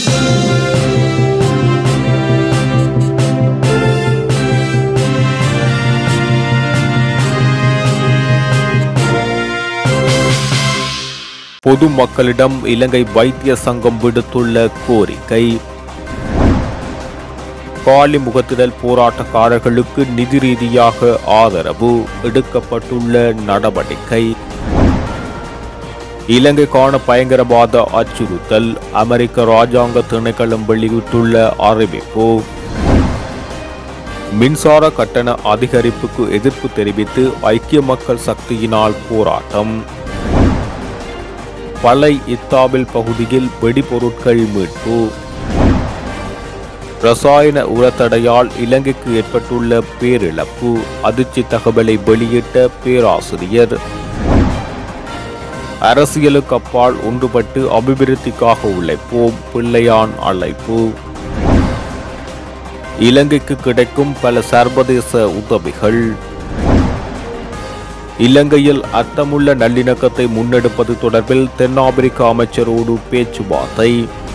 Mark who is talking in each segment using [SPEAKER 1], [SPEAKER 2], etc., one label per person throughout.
[SPEAKER 1] பொதுமக்களிடம் இலங்கை வைத்திய சங்கம் விடுத்துள்ள கோரிக்கை காலி முகத்திடல் போராட்டக்காரர்களுக்கு நிதி ரீதியாக ஆதரவு எடுக்கப்பட்டுள்ள நடவடிக்கை இலங்கைக்கான பயங்கரவாத அச்சுறுத்தல் அமெரிக்க ராஜாங்க திணைக்களம் வெளியிட்டுள்ள அறிவிப்பு மின்சார கட்டண அதிகரிப்புக்கு எதிர்ப்பு தெரிவித்து ஐக்கிய மக்கள் சக்தியினால் போராட்டம் பளை இத்தாபில் பகுதியில் வெடிபொருட்கள் மீட்பு ரசாயன உரத்தடையால் இலங்கைக்கு ஏற்பட்டுள்ள பேரிழப்பு அதிர்ச்சி தகவலை வெளியிட்ட பேராசிரியர் அரசியலுக்கு அப்பால் ஒன்றுபட்டு அபிவிருத்திக்காக உழைப்போம் பிள்ளையான் அழைப்பு இலங்கைக்கு கிடைக்கும் பல சர்வதேச உதவிகள் இலங்கையில் அர்த்தமுள்ள நல்லிணக்கத்தை முன்னெடுப்பது தொடர்பில் தென்னாப்பிரிக்க அமைச்சரோடு பேச்சுவார்த்தை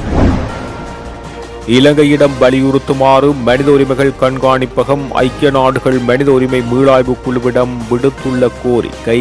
[SPEAKER 1] இலங்கையிடம் வலியுறுத்துமாறு மனித உரிமைகள் கண்காணிப்பகம் ஐக்கிய நாடுகள் மனித உரிமை மீளாய்வு குழுவிடம் விடுத்துள்ள கோரிக்கை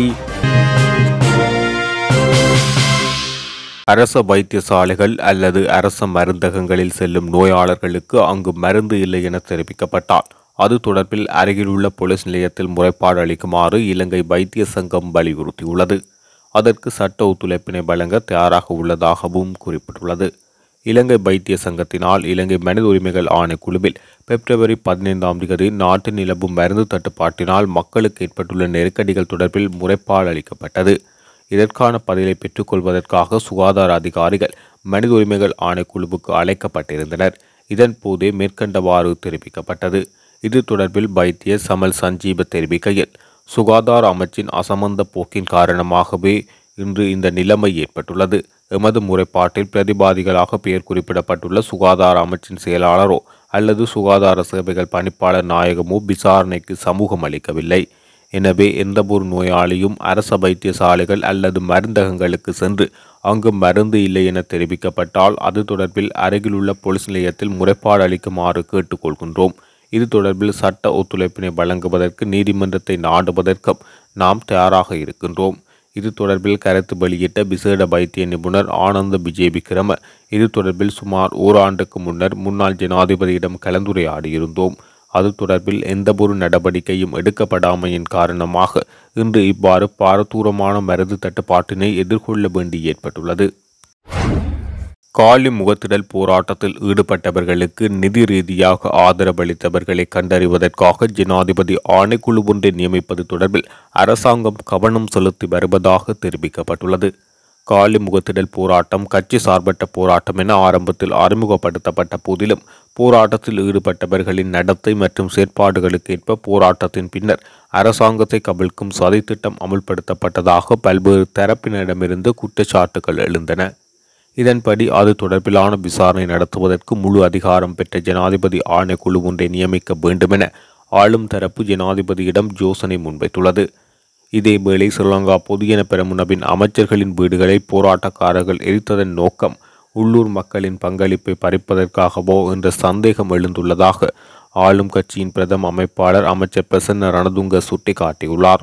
[SPEAKER 1] அரச வைத்தியசாலைகள் அல்லது அரச மருந்தகங்களில் செல்லும் நோயாளர்களுக்கு அங்கு மருந்து இல்லை என தெரிவிக்கப்பட்டால் அது தொடர்பில் அருகிலுள்ள போலீஸ் நிலையத்தில் முறைப்பாடு அளிக்குமாறு இலங்கை வைத்திய சங்கம் வலியுறுத்தியுள்ளது அதற்கு சட்ட ஒத்துழைப்பினை வழங்க தயாராக உள்ளதாகவும் குறிப்பிட்டுள்ளது இலங்கை வைத்திய சங்கத்தினால் இலங்கை மனித உரிமைகள் ஆணைக்குழுவில் பிப்ரவரி பதினைந்தாம் தேதி நாட்டில் நிலவும் மருந்து தட்டுப்பாட்டினால் மக்களுக்கு ஏற்பட்டுள்ள நெருக்கடிகள் தொடர்பில் முறைப்பாடு அளிக்கப்பட்டது இதற்கான பதிலை பெற்றுக்கொள்வதற்காக சுகாதார அதிகாரிகள் மனித உரிமைகள் ஆணைக்குழுவுக்கு அழைக்கப்பட்டிருந்தனர் இதன் போதே மேற்கண்டவாறு தெரிவிக்கப்பட்டது இது தொடர்பில் வைத்திய சமல் சஞ்சீவ தெரிவிக்கையில் சுகாதார அமைச்சின் அசமந்த போக்கின் காரணமாகவே இன்று இந்த நிலைமை ஏற்பட்டுள்ளது எமது முறைப்பாட்டில் பிரதிபாதிகளாக பெயர் குறிப்பிடப்பட்டுள்ள சுகாதார அமைச்சின் செயலாளரோ அல்லது சுகாதார சேவைகள் பணிப்பாளர் நாயகமோ விசாரணைக்கு சமூகம் அளிக்கவில்லை எனவே எந்தவொரு நோயாளியும் அரச வைத்தியசாலைகள் அல்லது மருந்தகங்களுக்கு சென்று அங்கு மருந்து இல்லை என தெரிவிக்கப்பட்டால் அது தொடர்பில் அருகிலுள்ள போலீஸ் நிலையத்தில் முறைப்பாடு அளிக்குமாறு கேட்டுக்கொள்கின்றோம் இது தொடர்பில் சட்ட ஒத்துழைப்பினை வழங்குவதற்கு நீதிமன்றத்தை நாடுவதற்கும் நாம் தயாராக இருக்கின்றோம் இது தொடர்பில் கருத்து வெளியிட்ட விசேட வைத்திய நிபுணர் ஆனந்த விஜய் விக்ரம இது தொடர்பில் சுமார் ஓராண்டுக்கு முன்னர் முன்னாள் ஜனாதிபதியிடம் கலந்துரையாடியிருந்தோம் அது தொடர்பில் எந்தவொரு நடவடிக்கையும் எடுக்கப்படாமையின் காரணமாக இன்று இவ்வாறு பாரதூரமான மருந்து தட்டுப்பாட்டினை எதிர்கொள்ள வேண்டி ஏற்பட்டுள்ளது காலி முகத்திடல் போராட்டத்தில் ஈடுபட்டவர்களுக்கு நிதி ரீதியாக ஆதரவளித்தவர்களை கண்டறிவதற்காக ஜனாதிபதி ஆணைக்குழு ஒன்றை நியமிப்பது தொடர்பில் அரசாங்கம் கவனம் செலுத்தி வருவதாக தெரிவிக்கப்பட்டுள்ளது காலி முகத்திடல் போராட்டம் கட்சி சார்பற்ற போராட்டம் என ஆரம்பத்தில் அறிமுகப்படுத்தப்பட்ட போதிலும் போராட்டத்தில் ஈடுபட்டவர்களின் நடத்தை மற்றும் செயற்பாடுகளுக்கு ஏற்ப போராட்டத்தின் பின்னர் அரசாங்கத்தை கவிழ்க்கும் சதித்திட்டம் அமுல்படுத்தப்பட்டதாக பல்வேறு தரப்பினரிடமிருந்து குற்றச்சாட்டுகள் எழுந்தன இதன்படி அது தொடர்பிலான விசாரணை நடத்துவதற்கு முழு அதிகாரம் பெற்ற ஜனாதிபதி ஆணைக்குழு ஒன்றை நியமிக்க வேண்டுமென ஆளும் தரப்பு ஜனாதிபதியிடம் யோசனை முன்வைத்துள்ளது இதேவேளை ஸ்ரீலங்கா பொதுஜன பெரமுனவின் அமைச்சர்களின் வீடுகளை போராட்டக்காரர்கள் எரித்ததன் நோக்கம் உள்ளூர் மக்களின் பங்களிப்பை பறிப்பதற்காகவோ என்ற சந்தேகம் எழுந்துள்ளதாக ஆளும் கட்சியின் பிரதம அமைப்பாளர் அமைச்சர் பிரசன்ன ரணதுங்க சுட்டிக்காட்டியுள்ளார்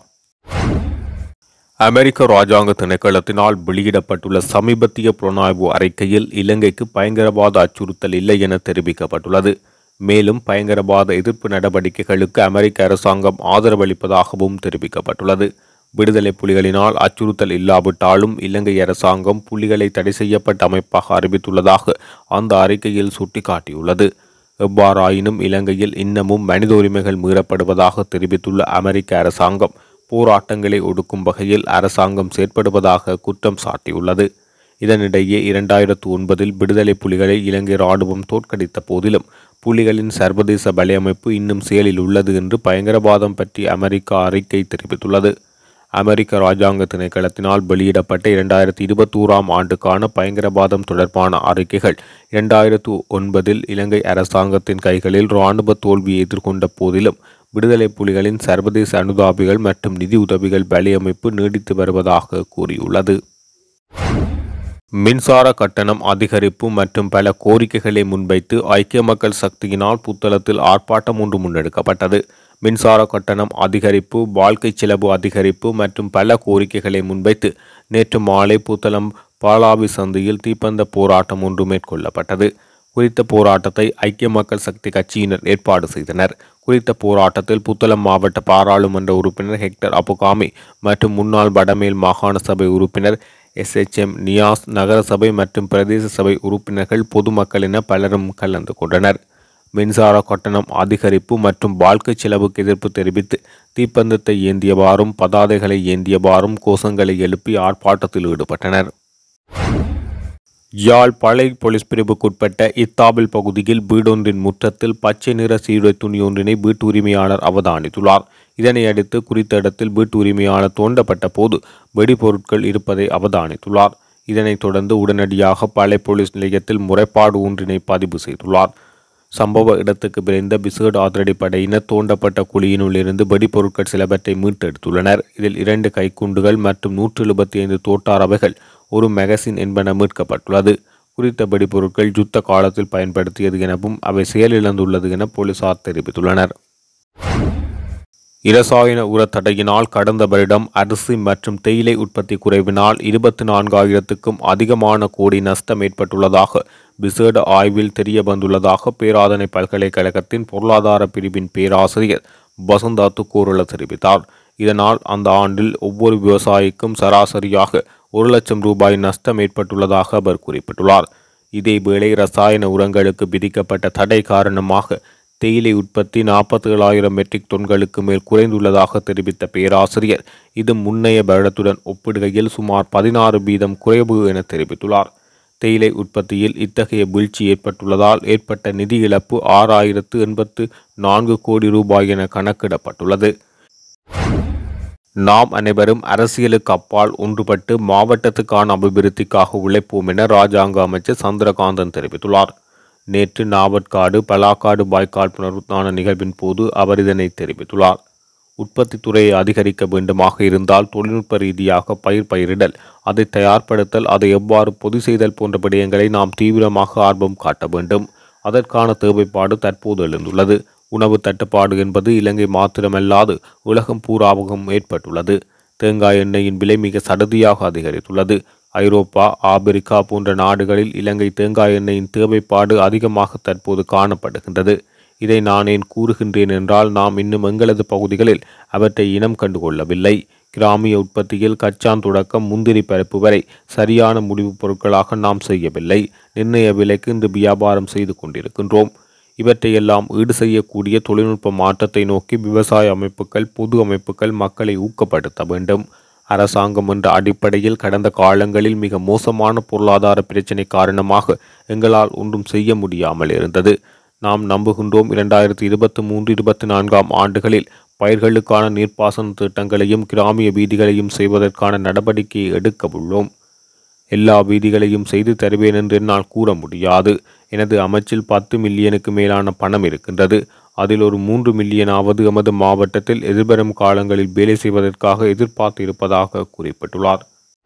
[SPEAKER 1] அமெரிக்க ராஜாங்க திணைக்களத்தினால் வெளியிடப்பட்டுள்ள சமீபத்திய புலனாய்வு அறிக்கையில் இலங்கைக்கு பயங்கரவாத அச்சுறுத்தல் இல்லை என தெரிவிக்கப்பட்டுள்ளது மேலும் பயங்கரவாத எதிர்ப்பு நடவடிக்கைகளுக்கு அமெரிக்க அரசாங்கம் ஆதரவளிப்பதாகவும் தெரிவிக்கப்பட்டுள்ளது விடுதலை புலிகளினால் அச்சுறுத்தல் இல்லாவிட்டாலும் இலங்கை அரசாங்கம் புலிகளை தடை செய்யப்பட்ட அமைப்பாக அறிவித்துள்ளதாக அந்த அறிக்கையில் சுட்டிக்காட்டியுள்ளது எவ்வாறாயினும் இலங்கையில் இன்னமும் மனித உரிமைகள் மீறப்படுவதாக தெரிவித்துள்ள அமெரிக்க அரசாங்கம் போராட்டங்களை ஒடுக்கும் வகையில் அரசாங்கம் செயற்படுவதாக குற்றம் சாட்டியுள்ளது இதனிடையே இரண்டாயிரத்து ஒன்பதில் விடுதலை புலிகளை இலங்கை ராணுவம் தோற்கடித்த போதிலும் புலிகளின் சர்வதேச வலையமைப்பு இன்னும் செயலில் உள்ளது என்று பயங்கரவாதம் பற்றி அமெரிக்கா அறிக்கை தெரிவித்துள்ளது அமெரிக்க ராஜாங்க திணைக்களத்தினால் வெளியிடப்பட்ட இரண்டாயிரத்தி இருபத்தோராம் ஆண்டுக்கான பயங்கரவாதம் தொடர்பான அறிக்கைகள் இரண்டாயிரத்து ஒன்பதில் இலங்கை அரசாங்கத்தின் கைகளில் இராணுவ தோல்வியை எதிர்கொண்ட போதிலும் விடுதலை புலிகளின் சர்வதேச அனுதாபிகள் மற்றும் நிதி உதவிகள் வலையமைப்பு நீடித்து வருவதாக கூறியுள்ளது மின்சார கட்டணம் அதிகரிப்பு மற்றும் பல கோரிக்கைகளை முன்வைத்து ஐக்கிய மக்கள் சக்தியினால் புத்தளத்தில் ஆர்ப்பாட்டம் ஒன்று முன்னெடுக்கப்பட்டது மின்சார கட்டணம் அதிகரிப்பு வாழ்க்கை செலவு அதிகரிப்பு மற்றும் பல கோரிக்கைகளை முன்வைத்து நேற்று மாலை புத்தளம் பாலாவி சந்தையில் தீப்பந்த போராட்டம் ஒன்று மேற்கொள்ளப்பட்டது குறித்த போராட்டத்தை ஐக்கிய மக்கள் சக்தி கட்சியினர் ஏற்பாடு செய்தனர் குறித்த போராட்டத்தில் புத்தளம் மாவட்ட பாராளுமன்ற உறுப்பினர் ஹெக்டர் அபுகாமி மற்றும் முன்னாள் வடமேல் மாகாண சபை உறுப்பினர் எஸ்எச்எம் நியாஸ் நகர சபை மற்றும் பிரதேச சபை உறுப்பினர்கள் பொதுமக்கள் என பலரும் கலந்து கொண்டனர் மின்சார கட்டணம் அதிகரிப்பு மற்றும் வாழ்க்கை செலவுக்கு எதிர்ப்பு தெரிவித்து தீப்பந்தத்தை ஏந்தியவாறும் பதாதைகளை ஏந்தியவாறும் கோஷங்களை எழுப்பி ஆர்ப்பாட்டத்தில் ஈடுபட்டனர் யாழ் பளை போலீஸ் பிரிவுக்குட்பட்ட இத்தாபில் பகுதியில் வீடொன்றின் முற்றத்தில் பச்சை நிற சீருடை துணி ஒன்றினை வீட்டு உரிமையாளர் அவதானித்துள்ளார் இதனை அடுத்து குறித்த இடத்தில் வீட்டு உரிமையாளர் தோண்டப்பட்ட போது வெடிபொருட்கள் இருப்பதை அவதானித்துள்ளார் இதனைத் தொடர்ந்து உடனடியாக பளை போலீஸ் நிலையத்தில் முறைப்பாடு ஒன்றினை பதிவு செய்துள்ளார் சம்பவ இடத்துக்கு விரைந்த விசேட அதிரடிப்படையினர் தோண்டப்பட்ட குழியினுள் இருந்து வெடிபொருட்கள் சிலவற்றை மீட்டெடுத்துள்ளனர் இதில் இரண்டு கைக்குண்டுகள் மற்றும் நூற்று எழுபத்தி ஐந்து தோட்டார் அவைகள் ஒரு மெகசின் என்பன மீட்கப்பட்டுள்ளது குறித்த வெடிபொருட்கள் யுத்த காலத்தில் பயன்படுத்தியது எனவும் அவை செயலிழந்துள்ளது என போலீசார் தெரிவித்துள்ளனர் இரசாயன உர தடையினால் கடந்த வருடம் அரிசி மற்றும் தேயிலை உற்பத்தி குறைவினால் இருபத்தி நான்காயிரத்துக்கும் அதிகமான கோடி நஷ்டம் ஏற்பட்டுள்ளதாக விசேட ஆய்வில் தெரிய வந்துள்ளதாக பேராதனை பல்கலைக்கழகத்தின் பொருளாதார பிரிவின் பேராசிரியர் வசந்தா துக்கூரல தெரிவித்தார் இதனால் அந்த ஆண்டில் ஒவ்வொரு விவசாயிக்கும் சராசரியாக ஒரு லட்சம் ரூபாய் நஷ்டம் ஏற்பட்டுள்ளதாக அவர் குறிப்பிட்டுள்ளார் இதேவேளை ரசாயன உரங்களுக்கு விதிக்கப்பட்ட தடை காரணமாக தேயிலை உற்பத்தி நாற்பத்தி ஏழாயிரம் மெட்ரிக் டன்களுக்கு மேல் குறைந்துள்ளதாக தெரிவித்த பேராசிரியர் இது முன்னைய வருடத்துடன் ஒப்பிடுகையில் சுமார் பதினாறு வீதம் குறைவு என தெரிவித்துள்ளார் தேயிலை உற்பத்தியில் இத்தகைய வீழ்ச்சி ஏற்பட்டுள்ளதால் ஏற்பட்ட நிதி இழப்பு ஆறாயிரத்து எண்பத்து நான்கு கோடி ரூபாய் என கணக்கிடப்பட்டுள்ளது நாம் அனைவரும் அரசியலுக்கு அப்பால் ஒன்றுபட்டு மாவட்டத்துக்கான அபிவிருத்திக்காக உழைப்போம் என ராஜாங்க அமைச்சர் சந்திரகாந்தன் தெரிவித்துள்ளார் நேற்று நாவற்காடு பலாக்காடு வாய்க்கால் புனருத்தான நிகழ்வின் போது அவர் இதனை தெரிவித்துள்ளார் உற்பத்தி துறையை அதிகரிக்க வேண்டுமாக இருந்தால் தொழில்நுட்ப ரீதியாக பயிர் பயிரிடல் அதை தயார்படுத்தல் அதை எவ்வாறு பொது செய்தல் போன்ற விடயங்களை நாம் தீவிரமாக ஆர்வம் காட்ட வேண்டும் அதற்கான தேவைப்பாடு தற்போது எழுந்துள்ளது உணவு தட்டுப்பாடு என்பது இலங்கை மாத்திரமல்லாது உலகம் பூராவும் ஏற்பட்டுள்ளது தேங்காய் எண்ணெயின் விலை மிக சடுதியாக அதிகரித்துள்ளது ஐரோப்பா ஆப்பிரிக்கா போன்ற நாடுகளில் இலங்கை தேங்காய் எண்ணெயின் தேவைப்பாடு அதிகமாக தற்போது காணப்படுகின்றது இதை நான் ஏன் கூறுகின்றேன் என்றால் நாம் இன்னும் எங்களது பகுதிகளில் அவற்றை இனம் கண்டுகொள்ளவில்லை கிராமிய உற்பத்தியில் கச்சான் தொடக்கம் முந்திரி பருப்பு வரை சரியான முடிவுப் பொருட்களாக நாம் செய்யவில்லை நிர்ணய விலைக்கு இன்று வியாபாரம் செய்து கொண்டிருக்கின்றோம் இவற்றையெல்லாம் ஈடு செய்யக்கூடிய தொழில்நுட்ப மாற்றத்தை நோக்கி விவசாய அமைப்புகள் பொது அமைப்புகள் மக்களை ஊக்கப்படுத்த வேண்டும் அரசாங்கம் என்ற அடிப்படையில் கடந்த காலங்களில் மிக மோசமான பொருளாதார பிரச்சினை காரணமாக எங்களால் ஒன்றும் செய்ய முடியாமல் இருந்தது நாம் நம்புகின்றோம் இரண்டாயிரத்தி இருபத்தி மூன்று இருபத்தி நான்காம் ஆண்டுகளில் பயிர்களுக்கான நீர்ப்பாசன திட்டங்களையும் கிராமிய வீதிகளையும் செய்வதற்கான நடவடிக்கையை எடுக்க உள்ளோம் எல்லா வீதிகளையும் செய்து தருவேன் என்று என்னால் கூற முடியாது எனது அமைச்சில் பத்து மில்லியனுக்கு மேலான பணம் இருக்கின்றது அதில் ஒரு மூன்று மில்லியனாவது எமது மாவட்டத்தில் எதிர்வரும் காலங்களில் வேலை செய்வதற்காக எதிர்பார்த்து இருப்பதாக குறிப்பிட்டுள்ளார்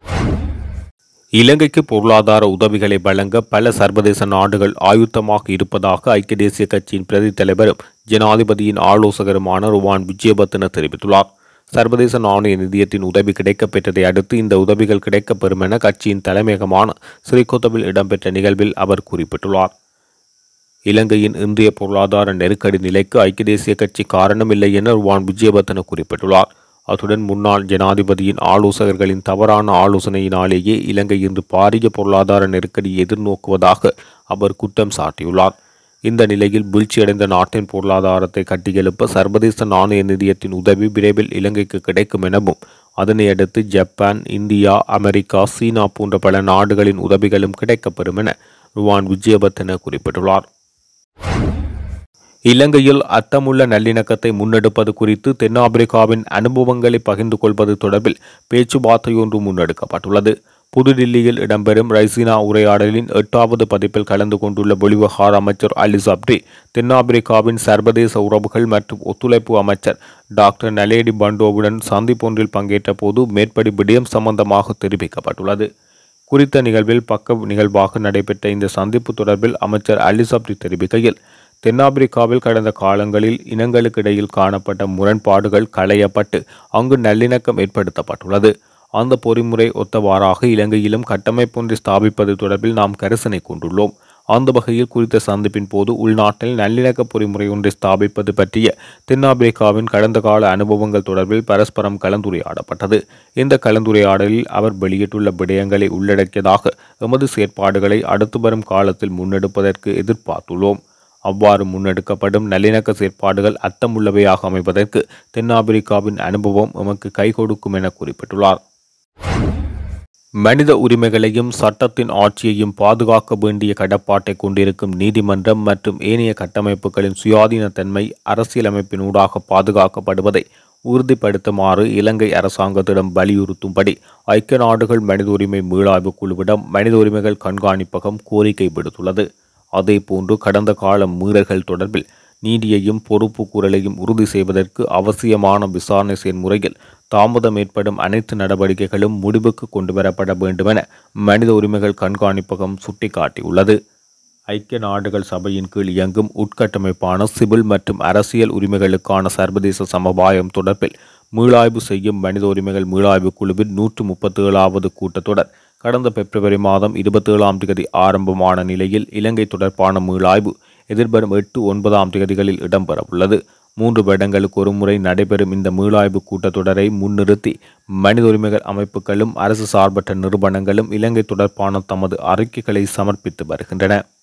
[SPEAKER 1] இலங்கைக்கு பொருளாதார உதவிகளை வழங்க பல சர்வதேச நாடுகள் ஆயுத்தமாக இருப்பதாக ஐக்கிய தேசிய கட்சியின் பிரதி தலைவரும் ஜனாதிபதியின் ஆலோசகருமான ருவான் விஜயபத்ன தெரிவித்துள்ளார் சர்வதேச நாணய நிதியத்தின் உதவி கிடைக்கப்பெற்றதை அடுத்து இந்த உதவிகள் கிடைக்கப்பெறும் என கட்சியின் தலைமையகமான ஸ்ரீகோத்தவில் இடம்பெற்ற நிகழ்வில் அவர் குறிப்பிட்டுள்ளார் இலங்கையின் இன்றைய பொருளாதார நெருக்கடி நிலைக்கு ஐக்கிய தேசிய கட்சி காரணமில்லை என ருவான் விஜயபத்ன குறிப்பிட்டுள்ளார் அத்துடன் முன்னாள் ஜனாதிபதியின் ஆலோசகர்களின் தவறான ஆலோசனையினாலேயே இலங்கை இன்று பாரிய பொருளாதார நெருக்கடியை எதிர்நோக்குவதாக அவர் குற்றம் சாட்டியுள்ளார் இந்த நிலையில் வீழ்ச்சியடைந்த நாட்டின் பொருளாதாரத்தை கட்டியெழுப்ப சர்வதேச நாணய நிதியத்தின் உதவி விரைவில் இலங்கைக்கு கிடைக்கும் எனவும் அதனை அடுத்து ஜப்பான் இந்தியா அமெரிக்கா சீனா போன்ற பல நாடுகளின் உதவிகளும் கிடைக்கப்பெறும் என ருவான் விஜயபத்தன குறிப்பிட்டுள்ளார் இலங்கையில் அர்த்தமுள்ள நல்லிணக்கத்தை முன்னெடுப்பது குறித்து தென்னாப்பிரிக்காவின் அனுபவங்களை பகிர்ந்து கொள்வது தொடர்பில் பேச்சுவார்த்தையொன்று முன்னெடுக்கப்பட்டுள்ளது புதுடில்லியில் இடம்பெறும் ரைசினா உரையாடலின் எட்டாவது பதிப்பில் கலந்து கொண்டுள்ள வெளிவகார அமைச்சர் அலி சப்ரி தென்னாப்பிரிக்காவின் சர்வதேச உறவுகள் மற்றும் ஒத்துழைப்பு அமைச்சர் டாக்டர் நலேடி பண்டோவுடன் சந்திப்பொன்றில் பங்கேற்ற போது மேற்படி விடயம் சம்பந்தமாக தெரிவிக்கப்பட்டுள்ளது குறித்த நிகழ்வில் பக்க நிகழ்வாக நடைபெற்ற இந்த சந்திப்பு தொடர்பில் அமைச்சர் அலிசப்ரி தெரிவிக்கையில் தென்னாப்பிரிக்காவில் கடந்த காலங்களில் இனங்களுக்கிடையில் காணப்பட்ட முரண்பாடுகள் களையப்பட்டு அங்கு நல்லிணக்கம் ஏற்படுத்தப்பட்டுள்ளது அந்த பொறிமுறை ஒத்தவாறாக இலங்கையிலும் கட்டமைப்பொன்றை ஸ்தாபிப்பது தொடர்பில் நாம் கரிசனை கொண்டுள்ளோம் அந்த வகையில் குறித்த சந்திப்பின் போது உள்நாட்டில் நல்லிணக்க பொறிமுறை ஒன்றை ஸ்தாபிப்பது பற்றிய தென்னாப்பிரிக்காவின் கடந்த கால அனுபவங்கள் தொடர்பில் பரஸ்பரம் கலந்துரையாடப்பட்டது இந்த கலந்துரையாடலில் அவர் வெளியிட்டுள்ள விடயங்களை உள்ளடக்கியதாக எமது செயற்பாடுகளை அடுத்து வரும் காலத்தில் முன்னெடுப்பதற்கு எதிர்பார்த்துள்ளோம் அவ்வாறு முன்னெடுக்கப்படும் நல்லிணக்க செயற்பாடுகள் அர்த்தமுள்ளவையாக அமைவதற்கு தென்னாப்பிரிக்காவின் அனுபவம் எமக்கு கை கொடுக்கும் என குறிப்பிட்டுள்ளார் மனித உரிமைகளையும் சட்டத்தின் ஆட்சியையும் பாதுகாக்க வேண்டிய கடப்பாட்டை கொண்டிருக்கும் நீதிமன்றம் மற்றும் ஏனைய கட்டமைப்புகளின் சுயாதீனத்தன்மை அரசியலமைப்பினூடாக பாதுகாக்கப்படுவதை உறுதிப்படுத்துமாறு இலங்கை அரசாங்கத்திடம் வலியுறுத்தும்படி ஐக்கிய நாடுகள் மனித உரிமை மீளாய்வு குழுவிடம் மனித உரிமைகள் கண்காணிப்பகம் கோரிக்கை விடுத்துள்ளது அதேபோன்று கடந்த கால மீறல்கள் தொடர்பில் நீதியையும் பொறுப்பு கூறலையும் உறுதி செய்வதற்கு அவசியமான விசாரணை செயல்முறையில் தாமதம் ஏற்படும் அனைத்து நடவடிக்கைகளும் முடிவுக்கு கொண்டுவரப்பட வேண்டுமென மனித உரிமைகள் கண்காணிப்பகம் சுட்டிக்காட்டியுள்ளது ஐக்கிய நாடுகள் சபையின் கீழ் இயங்கும் உட்கட்டமைப்பான சிவில் மற்றும் அரசியல் உரிமைகளுக்கான சர்வதேச சமவாயம் தொடர்பில் மீளாய்வு செய்யும் மனித உரிமைகள் மீளாய்வு குழுவின் நூற்று முப்பத்தி ஏழாவது கூட்டத்தொடர் கடந்த பிப்ரவரி மாதம் இருபத்தேழாம் தேதி ஆரம்பமான நிலையில் இலங்கை தொடர்பான மீளாய்வு எதிர்வரும் எட்டு ஒன்பதாம் தேதிகளில் இடம்பெறவுள்ளது மூன்று வருடங்களுக்கு ஒரு முறை நடைபெறும் இந்த மீளாய்வு கூட்டத்தொடரை முன்னிறுத்தி மனித உரிமைகள் அமைப்புகளும் அரசு சார்பற்ற நிறுவனங்களும் இலங்கை தொடர்பான தமது அறிக்கைகளை சமர்ப்பித்து வருகின்றன